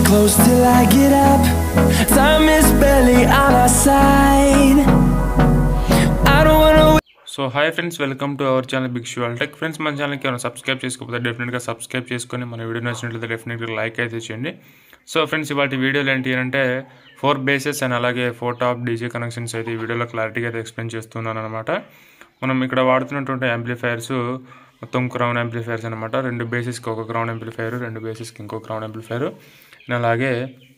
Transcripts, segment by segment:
close till I get up. Time is barely on our side. I don't wanna so hi friends welcome to our channel big shoe tech friends మన ఛానల్కి ఏమైనా subscribe చేసుకోకపోతే డెఫినెట్గా subscribe చేసుకొని మన video నచ్చినట్లయితే డెఫినెట్గా like అయితే చేయండి సో ఫ్రెండ్స్ ఇవాటి వీడియోలు ఏంటి అంటే ఫోర్ బేసెస్ అండ్ అలాగే ఫోర్ టాప్ డీజే కనెక్షన్స్ అయితే ఈ వీడియోలో క్లారిటీగా అయితే ఎక్స్ప్లెయిన్ చేస్తున్నాను అనమాట మనం ఇక్కడ వాడుతున్నటువంటి యాంప్లిఫైర్స్ మొత్తం క్రౌన్ యాంప్లిఫైర్స్ అనమాట రెండు బేసిస్కి ఒక క్రౌన్ యాంప్లిఫైర్ రెండు బేసిస్కి ఇంకో క్రౌన్ యాంప్లిఫైర్ అండ్ అలాగే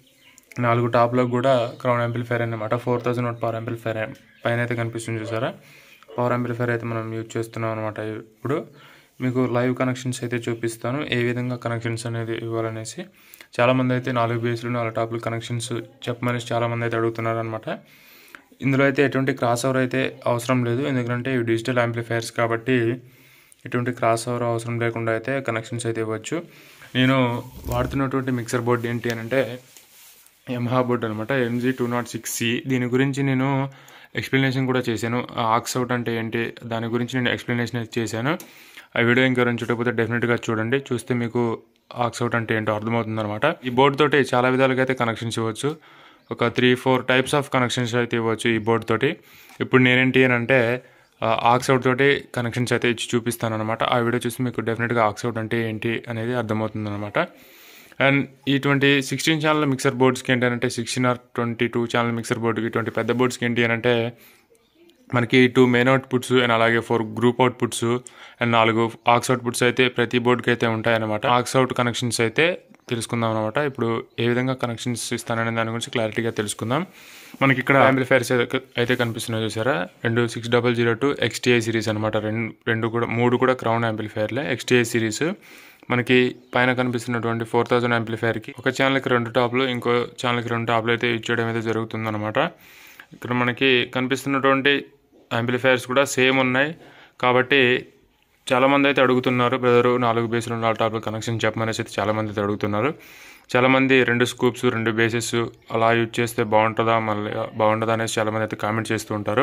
నాలుగు టాప్లో కూడా క్రౌన్ యాంప్లిఫైర్ అనమాట four thousand watt power amplifier పైన అయితే కనిపిస్తుంది చూసారా పవర్ యాంప్లిఫైర్ అయితే మనం యూజ్ చేస్తున్నాం అనమాట ఇప్పుడు మీకు లైవ్ కనెక్షన్స్ అయితే చూపిస్తాను ఏ విధంగా కనెక్షన్స్ అనేది ఇవ్వాలనేసి చాలామంది అయితే నాలుగు బేస్లు నాలుగు టాప్లు కనెక్షన్స్ చెప్పమనేసి చాలామంది అయితే అడుగుతున్నారు అనమాట ఇందులో అయితే ఎటువంటి క్రాస్ ఓవర్ అయితే అవసరం లేదు ఎందుకంటే ఇవి డిజిటల్ యాంప్లిఫైర్స్ కాబట్టి ఎటువంటి క్రాస్ ఓవర్ అవసరం లేకుండా అయితే కనెక్షన్స్ అయితే ఇవ్వచ్చు నేను వాడుతున్నటువంటి మిక్సర్ బోర్డ్ ఏంటి అని అంటే యమహా బోర్డ్ అనమాట MG two nought six C దీని గురించి నేను ఎక్స్ప్లెనేషన్ కూడా చేశాను ఆక్స్ అవుట్ అంటే ఏంటి దాని గురించి నేను ఎక్స్ప్లెనేషన్ అయితే చేశాను ఆ వీడియో ఇంకెవరైనా చూడకపోతే డెఫినెట్గా చూడండి చూస్తే మీకు ఆక్స్ అవుట్ అంటే ఏంటో అర్థమవుతుంది అనమాట ఈ బోర్డ్ తోటి చాలా విధాలుగా అయితే కనెక్షన్స్ ఇవ్వచ్చు ఒక three four types of connections అయితే ఇవ్వచ్చు ఈ బోర్డ్ తోటి ఇప్పుడు నేనేంటి అని అంటే ఆక్స్ అవుట్ తోటి కనెక్షన్స్ అయితే ఇచ్చి చూపిస్తాను అనమాట ఆ వీడియో చూసి మీకు డెఫినెట్గా ఆక్స్ అవుట్ అంటే ఏంటి అనేది అర్థమవుతుంది అనమాట అండ్ ఇటువంటి సిక్స్టీన్ ఛానల్ మిక్సర్ బోర్డ్స్కి ఏంటంటే sixteen or twenty two channel mixer బోర్డుకి ఇటువంటి పెద్ద బోర్డ్స్కి ఏంటి అని అంటే మనకి టూ మెయిన్ అవుట్పుట్స్ అండ్ అలాగే ఫోర్ గ్రూప్ అవుట్పుట్స్ అండ్ నాలుగు ఆక్స్ అవుట్పుట్స్ అయితే ప్రతి బోర్డుకి అయితే ఉంటాయన్నమాట ఆక్స్ అవుట్ కనెక్షన్స్ అయితే తెలుసుకుందాం అనమాట ఇప్పుడు ఏ విధంగా కనెక్షన్స్ ఇస్తాననే దాని గురించి క్లారిటీగా తెలుసుకుందాం మనకి ఇక్కడ యాంప్లిఫైర్స్ అయితే కనిపిస్తున్నాయి చూసారా రెండు six double zero two XTI series అనమాట రెండు రెండు కూడా మూడు కూడా క్రౌన్ యాంప్లిఫైర్లే ఎక్స్టీఐ సిరీస్ మనకి పైన కనిపిస్తున్నటువంటి ఫోర్ థౌజండ్ యాంప్లిఫైర్కి ఒక ఛానల్కి రెండు టాప్లు ఇంకో ఛానల్కి రెండు టాప్లు అయితే ఇచ్చేయడం అయితే జరుగుతుందన్నమాట ఇక్కడ మనకి కనిపిస్తున్నటువంటి యాంప్లిఫైర్స్ కూడా సేమ్ ఉన్నాయి కాబట్టి చాలామంది అయితే అడుగుతున్నారు బ్రదరు నాలుగు బేస్లు నాలుగు టాప్లు కనెక్షన్ చెప్పమనేసి అయితే చాలామంది అయితే అడుగుతున్నారు చాలామంది రెండు స్కూప్స్ రెండు బేసెస్ అలా యూజ్ చేస్తే బాగుంటుందా మళ్ళీ బాగుంటుందా అనేసి చాలామంది అయితే కామెంట్ చేస్తూ ఉంటారు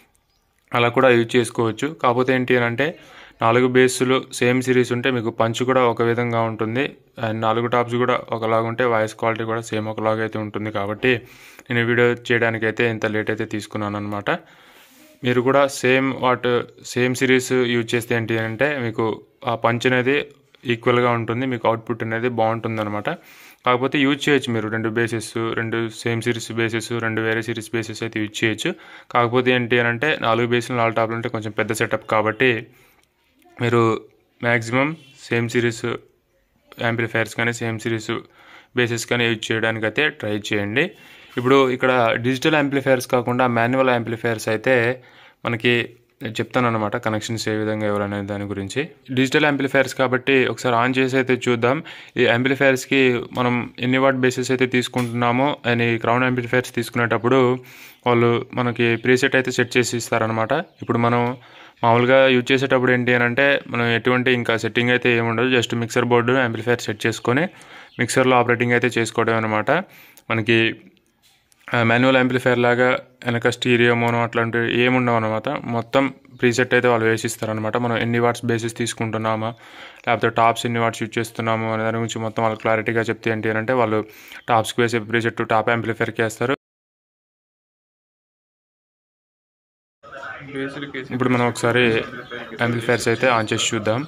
అలా కూడా యూజ్ చేసుకోవచ్చు కాకపోతే ఏంటి అని అంటే నాలుగు బేస్లు సేమ్ సిరీస్ ఉంటే మీకు పంచ్ కూడా ఒక విధంగా ఉంటుంది అండ్ నాలుగు టాప్స్ కూడా ఒకలాగా ఉంటే వాయిస్ క్వాలిటీ కూడా సేమ్ ఒకలాగా అయితే ఉంటుంది కాబట్టి నేను వీడియో చేయడానికి అయితే ఇంత లేట్ అయితే తీసుకున్నాను అనమాట మీరు కూడా same watt same series use చేస్తే ఏంటి అంటే మీకు ఆ పంచ్ అనేది ఈక్వల్గా ఉంటుంది మీకు అవుట్పుట్ అనేది బాగుంటుంది అనమాట కాకపోతే యూజ్ చేయొచ్చు మీరు రెండు బేసెస్ రెండు సేమ్ సిరీస్ బేసెస్ రెండు వేరే సిరీస్ బేసెస్ అయితే యూజ్ చేయొచ్చు కాకపోతే ఏంటి అని అంటే నాలుగు బేస్లు నాలుగు టాప్లు అంటే కొంచెం పెద్ద సెటప్ కాబట్టి మీరు మ్యాక్సిమం సేమ్ సిరీస్ యాంప్లిఫైర్స్ కానీ సేమ్ సిరీస్ బేసెస్ కానీ యూజ్ చేయడానికి అయితే ట్రై చేయండి ఇప్పుడు ఇక్కడ డిజిటల్ యాంప్లిఫైర్స్ కాకుండా మాన్యువల్ యాంప్లిఫైర్స్ అయితే మనకి చెప్తాను అనమాట కనెక్షన్స్ ఏ విధంగా ఎవరనే దాని గురించి డిజిటల్ యాంప్లిఫైర్స్ కాబట్టి ఒకసారి ఆన్ చేసి అయితే చూద్దాం ఈ యాంప్లిఫైర్స్కి మనం ఎన్ని వాట్ బేసెస్ అయితే తీసుకుంటున్నామో అని క్రౌన్ యాంప్లిఫైర్స్ తీసుకునేటప్పుడు వాళ్ళు మనకి ప్రీసెట్ అయితే సెట్ చేసి ఇస్తారనమాట ఇప్పుడు మనం మామూలుగా యూజ్ చేసేటప్పుడు ఏంటి అని అంటే మనం ఎటువంటి ఇంకా సెట్టింగ్ అయితే ఏముండదు just mixer board amplifier set చేసుకొని మిక్సర్లో ఆపరేటింగ్ అయితే చేసుకోవడం అనమాట మనకి మాన్యువల్ యాంప్లిఫైర్ లాగా వెనక స్టీరియో మోనో అట్లాంటివి ఏముండవు అనమాట మొత్తం ప్రీసెట్ అయితే వాళ్ళు వేసిస్తారనమాట మనం ఎన్ని వాట్స్ బేసిస్ తీసుకుంటున్నామా లేకపోతే టాప్స్ ఎన్ని వాట్స్ యూజ్ చేస్తున్నాము అనే దాని గురించి మొత్తం వాళ్ళు క్లారిటీగా చెప్తే ఏంటి అంటే వాళ్ళు టాప్స్కి వేసే ప్రీసెట్ టాప్ యాంప్లిఫైర్కి వేస్తారు ఇప్పుడు మనం ఒకసారి యాంప్లిఫైర్స్ అయితే ఆన్ చేసి చూద్దాం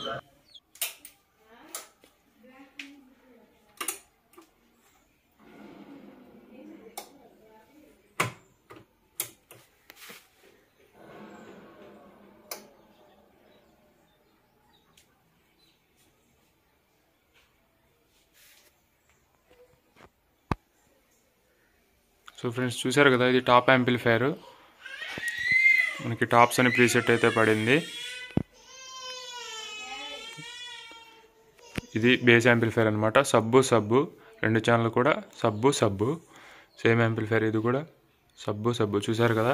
సో ఫ్రెండ్స్ చూసారు కదా ఇది టాప్ యాంప్లిఫైర్ మనకి టాప్స్ అని ప్రీసెట్ అయితే పడింది ఇది బేస్ యాంప్లిఫైర్ అనమాట సబ్బు సబ్బు రెండు ఛానల్ కూడా సబ్బు సబ్బు సేమ్ యాంప్లిఫైర్ ఇది కూడా సబ్బు సబ్బు చూసారు కదా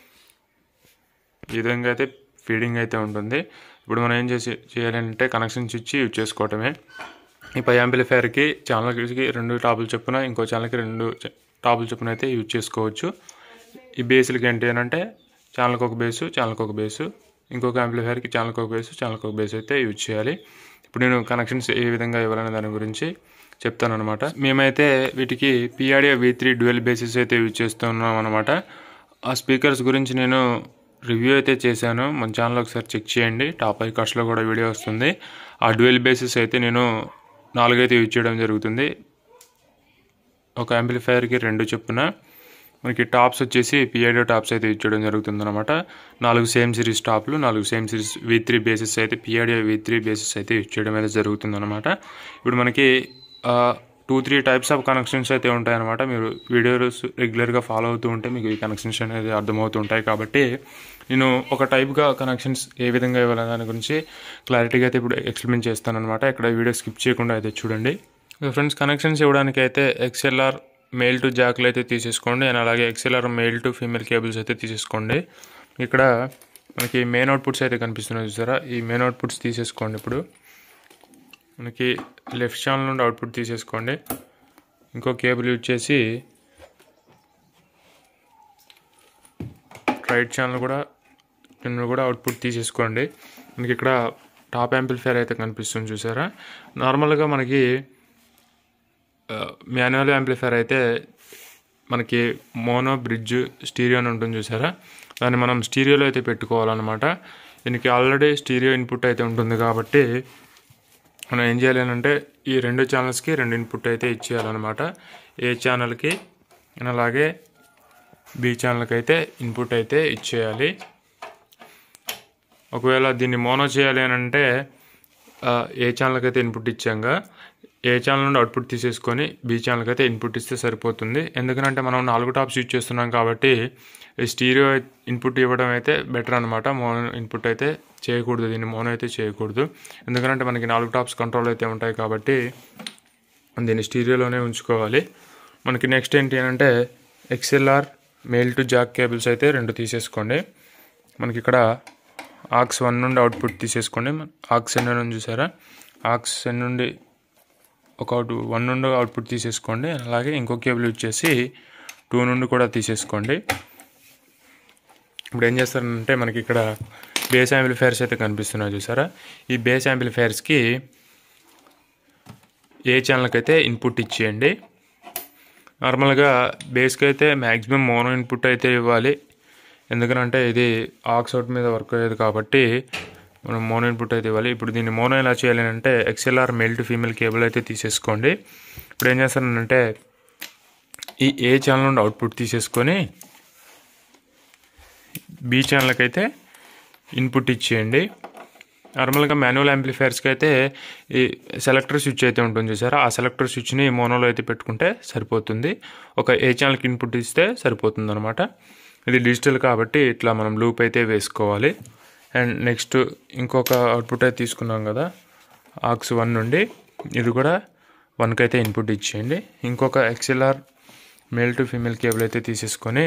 ఈ విధంగా అయితే ఫీడింగ్ అయితే ఉంటుంది ఇప్పుడు మనం ఏం చేసి చేయాలంటే కనెక్షన్స్ ఇచ్చి యూజ్ చేసుకోవటమే ఈ పై యాంప్లిఫైర్కి ఛానల్కి రెండు టాపులు చొప్పున ఇంకో ఛానల్కి రెండు టాపులు చొప్పున అయితే యూజ్ చేసుకోవచ్చు ఈ బేస్లకి ఏంటి అని అంటే ఛానల్కి ఒక బేసు ఛానల్కి ఒక బేసు ఇంకొక యాంప్లిఫైర్కి ఛానల్కి ఒక బేసు ఛానల్కి ఒక బేస్ అయితే యూజ్ చేయాలి ఇప్పుడు నేను కనెక్షన్స్ ఏ విధంగా ఇవ్వాలనే దాని గురించి చెప్తాను అనమాట మేమైతే వీటికి PRA V three dual basses అయితే యూజ్ చేస్తున్నాం అనమాట ఆ స్పీకర్స్ గురించి నేను రివ్యూ అయితే చేశాను మన ఛానల్ ఒకసారి చెక్ చేయండి టాప్ ఐ కాస్ట్లో కూడా వీడియో వస్తుంది ఆ డ్యూయల్ బేసిస్ అయితే నేను నాలుగైతే యూజ్ చేయడం జరుగుతుంది ఒక యాంప్లిఫైయర్కి రెండు చొప్పున మనకి టాప్స్ వచ్చేసి పిఐడో టాప్స్ అయితే ఇచ్చడం జరుగుతుంది అనమాట నాలుగు సేమ్ సిరీస్ టాప్లు నాలుగు same series V three basses అయితే పిఐడియో వి త్రీ బేసిస్ అయితే ఇచ్చేయడం అయితే జరుగుతుంది అనమాట ఇప్పుడు మనకి two three types of connections అయితే ఉంటాయన్నమాట మీరు వీడియోస్ రెగ్యులర్గా ఫాలో అవుతూ ఉంటే మీకు ఈ కనెక్షన్స్ అనేది అర్థమవుతూ ఉంటాయి కాబట్టి నేను ఒక టైప్గా కనెక్షన్స్ ఏ విధంగా ఇవ్వాలనే దాని గురించి క్లారిటీగా అయితే ఇప్పుడు ఎక్స్ప్లెయిన్ చేస్తాను అనమాట ఇక్కడ వీడియో స్కిప్ చేయకుండా అయితే చూడండి ఫ్రెండ్స్ కనెక్షన్స్ ఇవ్వడానికి అయితే ఎక్స్ఎల్ఆర్ మెయిల్ టు జాక్లు అయితే తీసేసుకోండి అండ్ అలాగే XLR male to female cables అయితే తీసేసుకోండి ఇక్కడ మనకి మెయిన్ అవుట్పుట్స్ అయితే కనిపిస్తున్నాయి చూసారా ఈ మెయిన్ అవుట్పుట్స్ తీసేసుకోండి ఇప్పుడు మనకి లెఫ్ట్ ఛానల్ నుండి అవుట్పుట్ తీసేసుకోండి ఇంకో కేబుల్ యూజ్ చేసి రైట్ ఛానల్ కూడా నిన్ను కూడా అవుట్పుట్ తీసేసుకోండి మనకి ఇక్కడ టాప్ యాంప్లిఫైర్ అయితే కనిపిస్తుంది చూసారా నార్మల్గా మనకి మాన్యువల్ యాంప్లిఫైర్ అయితే మనకి మోనో బ్రిడ్జ్ స్టీరియో అని ఉంటుంది చూసారా దాన్ని మనం స్టీరియోలో అయితే పెట్టుకోవాలన్నమాట దీనికి ఆల్రెడీ స్టీరియో ఇన్పుట్ అయితే ఉంటుంది కాబట్టి మనం ఏం చేయాలి అంటే ఈ రెండు ఛానల్స్కి రెండు ఇన్పుట్ అయితే ఇచ్చేయాలన్నమాట ఏ ఛానల్కి అలాగే బి ఛానల్కి అయితే ఇన్పుట్ అయితే ఇచ్చేయాలి ఒకవేళ దీన్ని మోనో చేయాలి అని అంటే ఏ ఛానల్కి అయితే ఇన్పుట్ ఇచ్చాంగా ఏ ఛానల్ నుండి అవుట్పుట్ తీసేసుకొని బి ఛానల్కి అయితే ఇన్పుట్ ఇస్తే సరిపోతుంది ఎందుకంటే మనం నాలుగు టాప్స్ యూజ్ చేస్తున్నాం కాబట్టి స్టీరియో ఇన్పుట్ ఇవ్వడం అయితే బెటర్ అనమాట మోనో ఇన్పుట్ అయితే చేయకూడదు దీన్ని మోనో అయితే చేయకూడదు ఎందుకంటే మనకి నాలుగు టాప్స్ కంట్రోల్ అయితే ఉంటాయి కాబట్టి దీన్ని స్టీరియోలోనే ఉంచుకోవాలి మనకి నెక్స్ట్ ఏంటి అంటే XLR male to jack cables అయితే రెండు తీసేసుకోండి మనకి ఇక్కడ ఆక్స్ వన్ నుండి అవుట్పుట్ తీసేసుకోండి ఆక్స్ ఎన్ నుండి చూసారా ఆక్స్ ఎన్ నుండి ఒక వన్ నుండి అవుట్పుట్ తీసేసుకోండి అలాగే ఇంకో కేబుల్ యూజ్ చేసి టూ నుండి కూడా తీసేసుకోండి ఇప్పుడు ఏం చేస్తారంటే మనకి ఇక్కడ బేస్ యాంప్లిఫైర్స్ అయితే కనిపిస్తున్నాయి చూసారా ఈ బేస్ యాంప్లిఫైర్స్కి ఏ ఛానల్కి అయితే ఇన్పుట్ ఇచ్చేయండి నార్మల్గా బేస్కి అయితే మ్యాక్సిమం మోనో ఇన్పుట్ అయితే ఇవ్వాలి ఎందుకంటే ఇది ఆక్స్ అవుట్ మీద వర్క్ అయ్యేది కాబట్టి మనం మోనో ఇన్పుట్ అయితే ఇవ్వాలి ఇప్పుడు దీన్ని మోనో ఎలా చేయాలి అంటే XLR male to female cable అయితే తీసేసుకోండి ఇప్పుడు ఏం చేస్తానంటే ఈ ఏ ఛానల్ నుండి అవుట్పుట్ తీసేసుకొని బి ఛానల్కి అయితే ఇన్పుట్ ఇచ్చేయండి నార్మల్గా మాన్యువల్ యాంప్లిఫైర్స్కి అయితే ఈ సెలెక్టర్ స్విచ్ అయితే ఉంటుంది చూసారా ఆ సెలెక్టర్ స్విచ్ని మోనోలో అయితే పెట్టుకుంటే సరిపోతుంది ఒక ఏ ఛానల్కి ఇన్పుట్ ఇస్తే సరిపోతుంది అనమాట ఇది డిజిటల్ కాబట్టి ఇట్లా మనం లూప్ అయితే వేసుకోవాలి అండ్ నెక్స్ట్ ఇంకొక అవుట్పుట్ అయితే తీసుకున్నాం కదా ఆక్స్ వన్ నుండి ఇది కూడా వన్కి అయితే ఇన్పుట్ ఇచ్చేయండి ఇంకొక XLR male to female cable అయితే తీసేసుకొని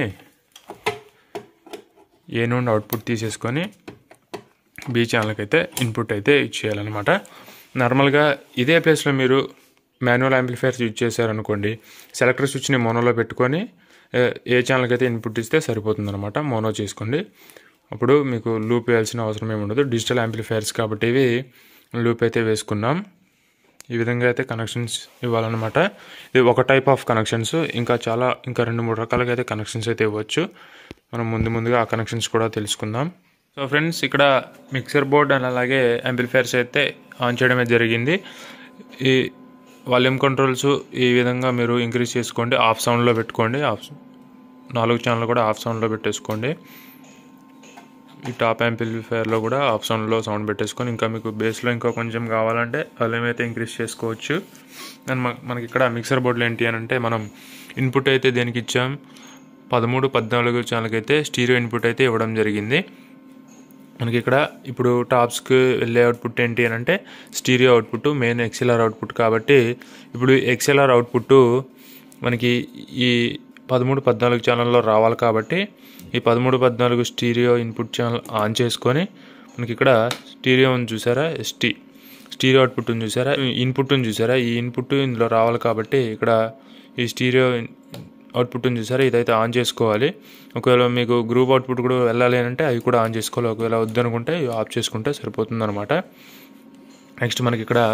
ఏ నుండి అవుట్పుట్ తీసేసుకొని బి ఛానల్కి అయితే ఇన్పుట్ అయితే ఇచ్చేయాలన్నమాట నార్మల్గా ఇదే ప్లేస్లో మీరు మాన్యువల్ యాంప్లిఫైర్స్ యూజ్ చేశారనుకోండి సెలెక్టర్ స్విచ్ని మోనోలో పెట్టుకొని ఏ ఛానల్కి అయితే ఇన్పుట్ ఇస్తే సరిపోతుంది అనమాట మోనో చేసుకోండి అప్పుడు మీకు లూప్ వేయాల్సిన అవసరం ఏమి ఉండదు డిజిటల్ యాంప్లిఫైర్స్ కాబట్టి ఇవి లూప్ అయితే వేసుకున్నాం ఈ విధంగా అయితే కనెక్షన్స్ ఇవ్వాలన్నమాట ఇది ఒక టైప్ ఆఫ్ కనెక్షన్స్ ఇంకా చాలా ఇంకా రెండు మూడు రకాలుగా అయితే కనెక్షన్స్ అయితే ఇవ్వచ్చు మనం ముందు ముందుగా ఆ కనెక్షన్స్ కూడా తెలుసుకుందాం సో ఫ్రెండ్స్ ఇక్కడ మిక్సర్ బోర్డ్ అండ్ అలాగే యాంప్లిఫైర్స్ అయితే ఆన్ చేయడమే జరిగింది ఈ వాల్యూమ్ కంట్రోల్స్ ఈ విధంగా మీరు ఇంక్రీజ్ చేసుకోండి ఆఫ్ సౌండ్లో పెట్టుకోండి ఆఫ్ నాలుగు ఛానల్ కూడా ఆఫ్ సౌండ్లో పెట్టేసుకోండి ఈ టాప్ యాంప్లిఫైర్లో కూడా ఆఫ్ సౌండ్లో సౌండ్ పెట్టేసుకొని ఇంకా మీకు బేస్లో ఇంకా కొంచెం కావాలంటే వాల్యూమ్ అయితే ఇంక్రీజ్ చేసుకోవచ్చు అండ్ మనకి ఇక్కడ మిక్సర్ బోర్డులో ఏంటి అని అంటే మనం ఇన్పుట్ అయితే దేనికి ఇచ్చాం పదమూడు పద్నాలుగు ఛానల్కి అయితే స్టీరియో ఇన్పుట్ అయితే ఇవ్వడం జరిగింది మనకి ఇక్కడ ఇప్పుడు టాప్స్కి వెళ్ళే అవుట్పుట్ ఏంటి అని అంటే stereo output main XLR output కాబట్టి ఇప్పుడు ఎక్సెల్ఆర్ అవుట్పుట్ మనకి ఈ పదమూడు పద్నాలుగు ఛానల్లో రావాలి కాబట్టి ఈ పదమూడు పద్నాలుగు స్టీరియో ఇన్పుట్ ఛానల్ ఆన్ చేసుకొని మనకి ఇక్కడ స్టీరియో ఉంది చూసారా ఎస్టీ స్టీరియో అవుట్పుట్ ఉంది చూసారా ఇన్పుట్ ఉంది చూసారా ఈ ఇన్పుట్ ఇందులో రావాలి కాబట్టి ఇక్కడ ఈ స్టీరియో అవుట్పుట్ ఉంది చూసారా ఇదైతే ఆన్ చేసుకోవాలి ఒకవేళ మీకు గ్రూప్ అవుట్పుట్ కూడా వెళ్ళాలి అంటే అవి కూడా ఆన్ చేసుకోవాలి ఒకవేళ వద్దనుకుంటే ఆఫ్ చేసుకుంటే సరిపోతుంది అనమాట నెక్స్ట్ మనకి ఇక్కడ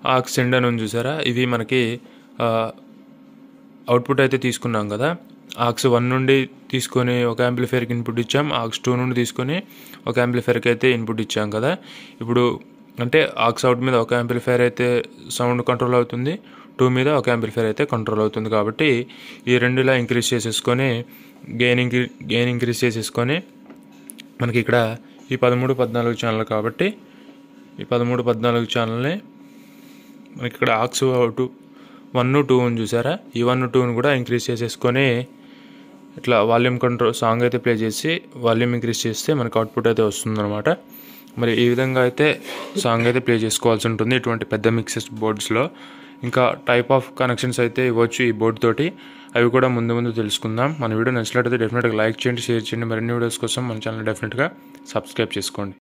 ఆక్స్ సెండ్ అని ఉంది చూసారా ఇవి మనకి ఆ, అవుట్పుట్ అయితే తీసుకున్నాం కదా ఆక్స్ వన్ నుండి తీసుకొని ఒక యాంప్లిఫైర్కి ఇన్పుట్ ఇచ్చాం ఆక్స్ టూ నుండి తీసుకొని ఒక యాంప్లిఫైర్కి అయితే ఇన్పుట్ ఇచ్చాం కదా ఇప్పుడు అంటే ఆక్స్ అవుట్ మీద ఒక యాంప్లిఫైర్ అయితే సౌండ్ కంట్రోల్ అవుతుంది టూ మీద ఒక యాంప్లిఫైర్ అయితే కంట్రోల్ అవుతుంది కాబట్టి ఈ రెండు ఇలా ఇంక్రీజ్ చేసేసుకొని గెయిన్ ఇంక్రీ గెయిన్ ఇంక్రీజ్ చేసేసుకొని మనకి ఇక్కడ ఈ పదమూడు పద్నాలుగు ఛానల్ కాబట్టి ఈ పదమూడు పద్నాలుగు ఛానల్ని మనకి ఇక్కడ ఆక్స్ టూ వన్ టూ అని చూసారా ఈ వన్ టూని కూడా ఇంక్రీజ్ చేసేసుకొని ఇట్లా వాల్యూమ్ కంట్రోల్ సాంగ్ అయితే ప్లే చేసి వాల్యూమ్ ఇంక్రీజ్ చేస్తే మనకి అవుట్పుట్ అయితే వస్తుందన్నమాట మరి ఈ విధంగా అయితే సాంగ్ అయితే ప్లే చేసుకోవాల్సి ఉంటుంది ఇటువంటి పెద్ద మిక్సెస్ బోర్డ్స్లో ఇంకా టైప్ ఆఫ్ కనెక్షన్స్ అయితే ఇవ్వచ్చు ఈ బోర్డ్ తోటి అవి కూడా ముందు ముందు తెలుసుకుందాం మన వీడియో నచ్చినట్లయితే డెఫినెట్గా లైక్ చేయండి షేర్ చేయండి మరిన్ని వీడియోస్ కోసం మన ఛానల్ డెఫినెట్గా సబ్స్క్రైబ్ చేసుకోండి